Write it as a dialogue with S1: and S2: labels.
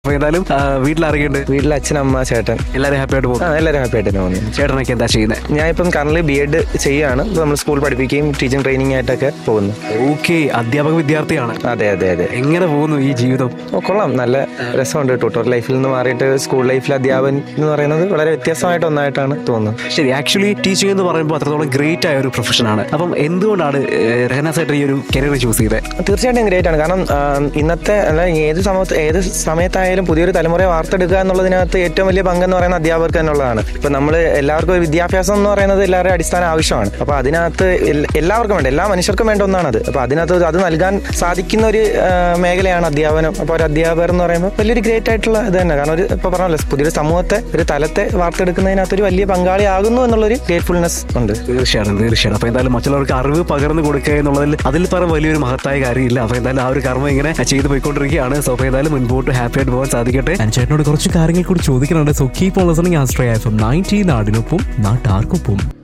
S1: അപ്പൊ ഏതായാലും വീട്ടിലറിയുണ്ട്
S2: വീട്ടിൽ അച്ഛൻ അമ്മ ചേട്ടൻ
S1: എല്ലാവരും ഹാപ്പി ആയിട്ട്
S2: ആ
S1: പോകും
S2: എല്ലാവരും ഹാപ്പി ആയിട്ട് തന്നെ പോകുന്നു
S1: ചേട്ടനൊക്കെ എന്താ ചെയ്യുന്നത്
S2: ഞാൻ ഇപ്പം കറന്റ് ബി എഡ് ചെയ്യാണ് ഇപ്പൊ നമ്മൾ സ്കൂൾ പഠിപ്പിക്കുകയും ടീച്ചിങ് ട്രെയിനിങ് ആയിട്ടൊക്കെ പോകുന്നു
S1: ഓക്കെ അധ്യാപക വിദ്യാർത്ഥിയാണ്
S2: അതെ അതെ അതെ
S1: എങ്ങനെ പോകുന്നു ഈ ജീവിതം
S2: ഓ കൊള്ളാം നല്ല രസമുണ്ട് ട്യൂട്ടോർ ലൈഫിൽ നിന്ന് മാറിയിട്ട് സ്കൂൾ ലൈഫിൽ അധ്യാപൻ എന്ന് പറയുന്നത് വളരെ വ്യത്യസ്തമായിട്ട് ഒന്നായിട്ടാണ് തോന്നുന്നത്
S1: ശരി ആക്ച്വലി ടീച്ചിങ് എന്ന് പറയുമ്പോൾ അത്രത്തോളം ഗ്രേറ്റ് ആയ ഒരു പ്രൊഫഷനാണ് അപ്പം എന്തുകൊണ്ടാണ് ഏഹ്, രഹന സേട്ടൻ ഈ ഒരു കരിയർ ചൂസ് ചെയ്തത്
S2: തീർച്ചയായിട്ടും ഗ്രേറ്റ് ആണ് കാരണം ആ, ഇന്നത്തെ അല്ല ഏത് സമയത്ത് ഏത് സമയത്തായാലും പുതിയൊരു തലമുറയെ വാർത്തെടുക്കുക എന്നുള്ളതിനകത്ത് ഏറ്റവും വലിയ പങ്കെന്ന് പറയുന്ന അധ്യാപകർക്ക് തന്നെയുള്ളതാണ് ഇപ്പൊ നമ്മൾ എല്ലാവർക്കും ഒരു വിദ്യാഭ്യാസം എന്ന് പറയുന്നത് എല്ലാവരുടെയും അടിസ്ഥാന ആവശ്യമാണ് അപ്പൊ അതിനകത്ത് എൽ- എല്ലാവർക്കും വേണ്ട എല്ലാ മനുഷ്യർക്കും വേണ്ട ഒന്നാണത് അപ്പൊ അതിനകത്ത് അത് നൽകാൻ സാധിക്കുന്ന ഒരു ആ, മേഖലയാണ് അധ്യാപനം അപ്പൊ ഒരു അധ്യാപകർ എന്ന് പറയുമ്പോൾ വലിയൊരു ഗ്രേറ്റ് ആയിട്ടുള്ള ഇത് തന്നെ കാരണം ഒരു ഇപ്പൊ പറഞ്ഞല്ലോ പുതിയൊരു സമൂഹത്തെ ഒരു തലത്തെ വാർത്തെടുക്കുന്നതിനകത്ത് ഒരു വലിയ പങ്കാളിയാകുന്നു എന്നുള്ളൊരു ഗ്രേറ്റ്ഫുൾനെസ് ഉണ്ട്
S1: തീർച്ചയായിട്ടും തീർച്ചയായിട്ടും അപ്പൊ എന്തായാലും മറ്റുള്ളവർക്ക് അറിവ് പകർന്നു കൊടുക്കുക എന്നുള്ളതിൽ അതിൽ പറ വലിയൊരു മഹത്തായ കാര്യമില്ല അപ്പൊ എന്തായാലും ആ ഒരു കർമ്മം ഇങ്ങനെ ചെയ്തു പോയിക്കൊണ്ടിരിക്കുകയാണ് സോ അപ്പൊ എന്തായാലും മുൻപോട്ട് ഹാപ്പി ആയിട്ട് പോകാൻ സാധിക്കട്ടെ
S3: ഞാൻ ചേട്ടനോട് കുറച്ച് കാര്യങ്ങൾ കൂടി ചോദിക്കുന്നുണ്ട് so keep on listening Astraya F M ninety നാടിനൊപ്പം നാട്ടാർക്കൊപ്പം